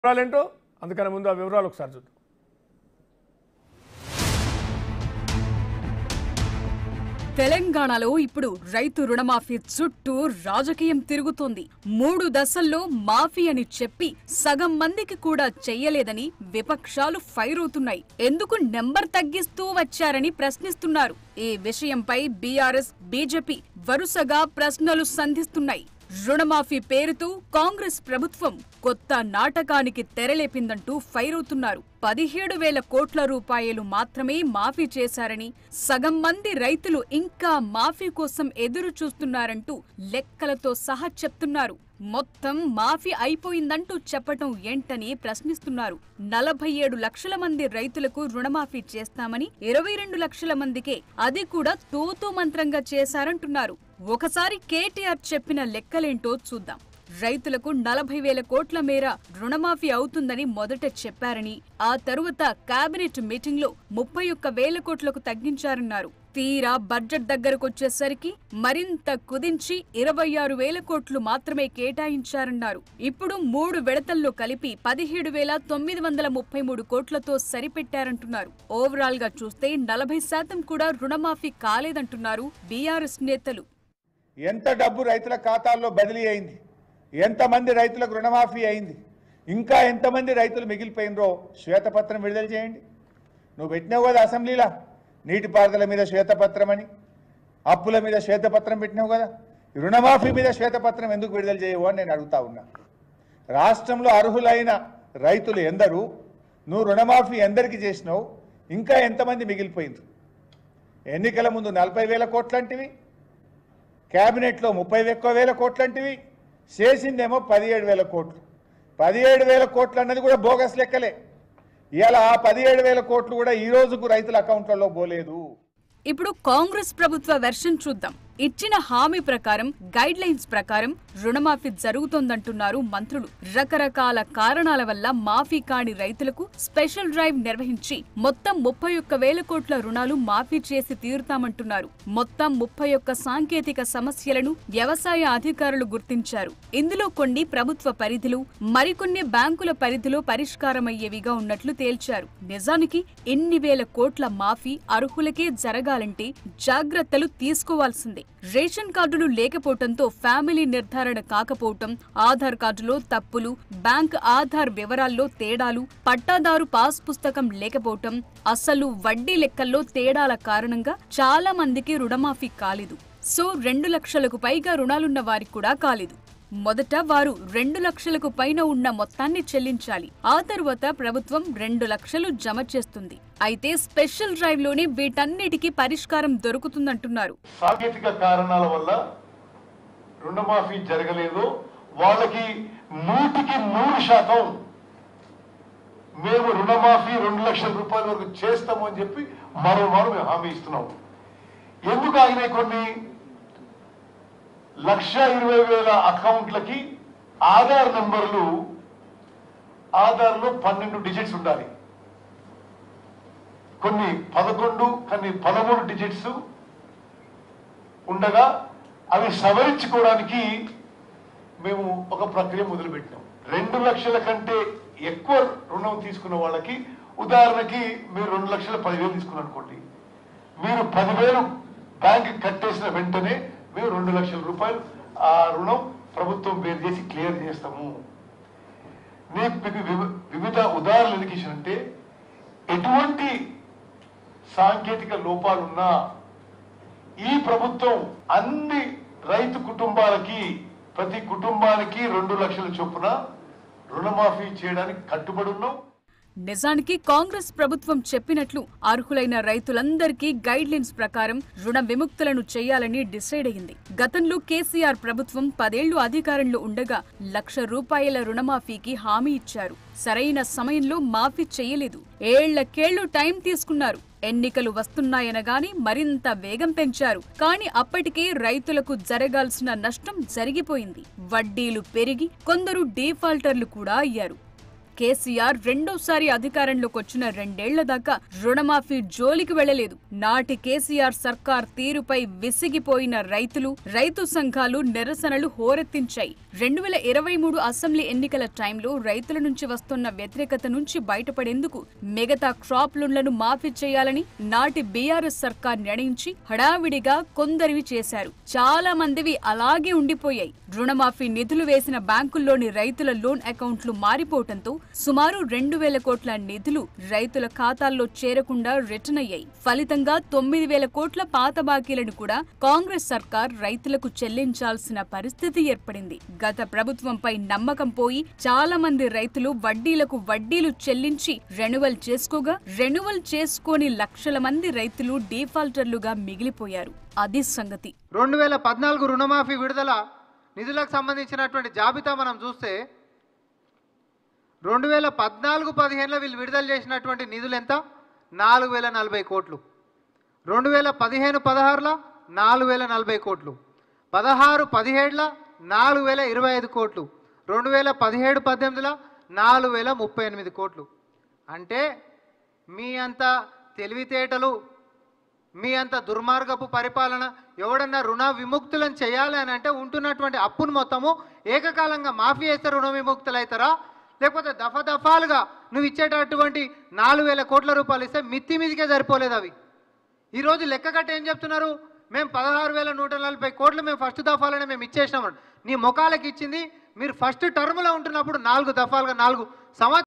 వివరాలేంటో అందుకని ముందు ఆ వివరాలు ఒకసారి చూద్దాం తెలంగాణలో ఇప్పుడు రైతు రుణమాఫీ చుట్టూ రాజకీయం తిరుగుతోంది మూడు దశల్లో మాఫీ అని చెప్పి సగం మందికి కూడా చెయ్యలేదని విపక్షాలు ఫైర్ అవుతున్నాయి ఎందుకు నెంబర్ తగ్గిస్తూ వచ్చారని ప్రశ్నిస్తున్నారు ఈ విషయంపై బీఆర్ఎస్ బీజేపీ వరుసగా ప్రశ్నలు సంధిస్తున్నాయి రుణమాఫీ పేరుతో కాంగ్రెస్ ప్రభుత్వం కొత్త నాటకానికి తెరలేపిందంటూ ఫైర్ అవుతున్నారు పదిహేడు వేల కోట్ల రూపాయలు మాత్రమే మాఫీ చేశారని సగం మంది రైతులు ఇంకా మాఫీ కోసం ఎదురు చూస్తున్నారంటూ లెక్కలతో సహా చెప్తున్నారు మొత్తం మాఫీ అయిపోయిందంటూ చెప్పటం ఏంటని ప్రశ్నిస్తున్నారు నలభై ఏడు లక్షల మంది రైతులకు రుణమాఫీ చేస్తామని ఇరవై రెండు లక్షల మందికే అది కూడా తూతూ మంత్రంగా చేశారంటున్నారు ఒకసారి కేటీఆర్ చెప్పిన లెక్కలేంటో చూద్దాం రైతులకు నలభై వేల కోట్ల మేర రుణమాఫీ అవుతుందని మొదట చెప్పారని ఆ తరువాత కేబినెట్ మీటింగ్లో ముప్పై ఒక్క వేల కోట్లకు తగ్గించారన్నారు తీరా బడ్జెట్ దగ్గరకొచ్చేసరికి మరింత కుదించి ఇరవై ఆరు వేల కోట్లు మాత్రమే కేటాయించారన్నారు ఇప్పుడు మూడు విడతల్లో కలిపి పదిహేడు వేల తొమ్మిది వందల ముప్పై మూడు కోట్లతో సరిపెట్టారంటున్నారు ఓవరాల్ గా చూస్తే నలభై శాతం కూడా రుణమాఫీ కాలేదంటున్నారు బీఆర్ఎస్ నేతలు ఎంత డబ్బు రైతుల ఖాతాల్లో బదిలీ అయింది ఎంతమంది రైతులకు రుణమాఫీ అయింది ఇంకా ఎంతమంది రైతులు మిగిలిపోయినరో శ్వేతపత్రం విడుదల చేయండి నువ్వు పెట్టినావు కదా అసెంబ్లీలో నీటిపారుదల మీద శ్వేతపత్రం అని అప్పుల మీద శ్వేతపత్రం పెట్టినావు కదా ఈ రుణమాఫీ మీద శ్వేతపత్రం ఎందుకు విడుదల చేయవు అని నేను అడుగుతా ఉన్నా రాష్ట్రంలో అర్హులైన రైతులు ఎందరు నువ్వు రుణమాఫీ ఎందరికి చేసినావు ఇంకా ఎంతమంది మిగిలిపోయింది ఎన్నికల ముందు నలభై వేల కోట్లంటివి క్యాబినెట్లో ముప్పై ఎక్కువ వేల కోట్లంటివి చేసిందేమో పదిహేడు వేల కోట్లు పదిహేడు వేల కోట్లు అన్నది కూడా బోగస్ లెక్కలే ఇలా ఆ పదిహేడు వేల కోట్లు కూడా ఈ రోజుకు రైతుల అకౌంట్లలో పోలేదు ఇప్పుడు కాంగ్రెస్ ప్రభుత్వ వెర్షన్ చూద్దాం ఇచ్చిన హామీ ప్రకారం గైడ్ లైన్స్ ప్రకారం రుణమాఫీ జరుగుతోందంటున్నారు మంత్రులు రకరకాల కారణాల వల్ల మాఫీ కాని రైతులకు స్పెషల్ డ్రైవ్ నిర్వహించి మొత్తం ముప్పై ఒక్క వేల కోట్ల రుణాలు మాఫీ చేసి తీరుతామంటున్నారు మొత్తం ముప్పై ఒక్క సాంకేతిక సమస్యలను వ్యవసాయ అధికారులు గుర్తించారు ఇందులో కొన్ని ప్రభుత్వ పరిధిలో మరికొన్ని బ్యాంకుల పరిధిలో పరిష్కారమయ్యేవిగా ఉన్నట్లు తేల్చారు నిజానికి ఇన్ని వేల కోట్ల మాఫీ అర్హులకే జరగాలంటే జాగ్రత్తలు తీసుకోవాల్సిందే రేషన్ కార్డులు లేకపోవడంతో ఫ్యామిలీ నిర్ధారణ కాకపోవటం ఆధార్ కార్డులో తప్పులు బ్యాంక్ ఆధార్ వివరాల్లో తేడాలు పట్టాదారు పాస్ పుస్తకం లేకపోవటం అసలు వడ్డీ లెక్కల్లో తేడాల కారణంగా చాలా మందికి రుణమాఫీ కాలేదు సో రెండు లక్షలకు పైగా రుణాలున్న వారికి కూడా కాలేదు మొదట వారు రెండు లక్షలకు పైన ఉన్న మొత్తాన్ని చెల్లించాలి ఆ తరువాత ప్రభుత్వం రెండు లక్షలు జమ చేస్తుంది అయితే స్పెషల్ డ్రైవ్ లోనే వీటన్నిటికీ పరిష్కారం దొరుకుతుందంటున్నారు సాంకేతిక కారణాల వల్ల రుణమాఫీ జరగలేదు వాళ్ళకి నూటికి నూరు శాతం మేము రుణమాఫీ రెండు లక్షల రూపాయల వరకు చేస్తాము అని చెప్పి మరో మారు మేము హామీ ఇస్తున్నాం ఎందుకు ఆగినాయి కొన్ని లక్ష ఇరవై వేల అకౌంట్లకి ఆధార్ నంబర్లు ఆధార్లో పన్నెండు డిజిట్స్ ఉండాలి కొన్ని పదకొండు కొన్ని పదమూడు డిజిట్స్ ఉండగా అవి సవరించుకోవడానికి మేము ఒక ప్రక్రియ మొదలుపెట్టినాం రెండు లక్షల కంటే ఎక్కువ రుణం తీసుకున్న వాళ్ళకి ఉదాహరణకి మీరు రెండు లక్షల పదివేలు తీసుకున్నారు అనుకోండి మీరు పదివేలు బ్యాంక్ కట్టేసిన వెంటనే మేము రెండు లక్షల రూపాయలు ఆ రుణం ప్రభుత్వం పేరు చేసి క్లియర్ చేస్తాము నేను మీకు వివి- వివిధ ఉదాహరణలు ఎందుకు ఇచ్చానంటే ఎటువంటి సాంకేతిక లోపాలున్నా ఈ ప్రభుత్వం అన్ని రైతు కుటుంబాలకి ప్రతి కుటుంబానికి రెండు లక్షల చొప్పున రుణమాఫీ చేయడానికి కట్టుబడి ఉన్నాం నిజానికి కాంగ్రెస్ ప్రభుత్వం చెప్పినట్లు అర్హులైన రైతులందరికీ గైడ్ లైన్స్ ప్రకారం రుణ విముక్తులను చేయాలని డిసైడ్ అయింది గతంలో కేసీఆర్ ప్రభుత్వం పదేళ్లు అధికారంలో ఉండగా లక్ష రూపాయల రుణమాఫీకి హామీ ఇచ్చారు సరైన సమయంలో మాఫీ చేయలేదు ఏళ్లకేళ్లు టైం తీసుకున్నారు ఎన్నికలు వస్తున్నాయనగాని మరింత వేగం పెంచారు కానీ అప్పటికే రైతులకు జరగాల్సిన నష్టం జరిగిపోయింది వడ్డీలు పెరిగి కొందరు డీఫాల్టర్లు కూడా అయ్యారు కేసీఆర్ రెండోసారి అధికారంలోకి వచ్చిన రెండేళ్ల దాకా రుణమాఫీ జోలికి వెళ్లలేదు నాటి కేసీఆర్ సర్కార్ తీరుపై విసిగిపోయిన రైతులు రైతు సంఘాలు నిరసనలు హోరెత్తించాయి రెండు వేల ఇరవై మూడు అసెంబ్లీ ఎన్నికల టైంలో రైతుల నుంచి వస్తున్న వ్యతిరేకత నుంచి బయటపడేందుకు మిగతా క్రాప్ లోన్లను మాఫీ చేయాలని నాటి బీఆర్ఎస్ సర్కార్ నిర్ణయించి హడావిడిగా కొందరివి చేశారు చాలా మందివి అలాగే ఉండిపోయాయి రుణమాఫీ నిధులు వేసిన బ్యాంకుల్లోని రైతుల లోన్ అకౌంట్లు మారిపోవటంతో సుమారు రెండు వేల కోట్ల నిధులు రైతుల ఖాతాల్లో చేరకుండా రిటర్న్ అయ్యాయి ఫలితంగా తొమ్మిది వేల కోట్ల పాత బాకీలను కూడా కాంగ్రెస్ సర్కార్ రైతులకు చెల్లించాల్సిన పరిస్థితి ఏర్పడింది గత ప్రభుత్వంపై నమ్మకం పోయి చాలా మంది రైతులు వడ్డీలకు వడ్డీలు చెల్లించి రెన్యువల్ చేసుకోగా రెన్యువల్ చేసుకోని లక్షల మంది రైతులు డిఫాల్టర్లుగా మిగిలిపోయారు అది సంగతి రెండు వేల పద్నాలుగు రుణమాఫీ విడుదల నిధులకు సంబంధించినటువంటి జాబితా మనం చూస్తే రెండు వేల పద్నాలుగు పదిహేనులో వీళ్ళు విడుదల చేసినటువంటి నిధులు ఎంత నాలుగు వేల నలభై కోట్లు రెండు వేల పదిహేను పదహారులో నాలుగు వేల నలభై కోట్లు పదహారు పదిహేడులో నాలుగు వేల ఇరవై ఐదు కోట్లు రెండు వేల పదిహేడు పద్దెనిమిదిలో నాలుగు వేల ముప్పై ఎనిమిది కోట్లు అంటే మీ అంత తెలివితేటలు మీ అంత దుర్మార్గపు పరిపాలన ఎవడన్నా రుణ విముక్తులను చేయాలి అని అంటే ఉంటున్నటువంటి అప్పును మొత్తము ఏకకాలంగా మాఫీ చేస్తే రుణ విముక్తులు అవుతారా లేకపోతే దఫా దఫాలుగా నువ్వు ఇచ్చేటటువంటి నాలుగు వేల కోట్ల రూపాయలు ఇస్తే మిత్తి మీదికే సరిపోలేదు అవి ఈరోజు లెక్క కట్టి ఏం చెప్తున్నారు మేము పదహారు వేల నూట నలభై కోట్లు మేము ఫస్ట్ దఫాలనే మేము ఇచ్చేసినాం నీ ముఖాలకు ఇచ్చింది మీరు ఫస్ట్ టర్మ్లో ఉంటున్నప్పుడు నాలుగు దఫాలుగా నాలుగు సంవత్సరాలు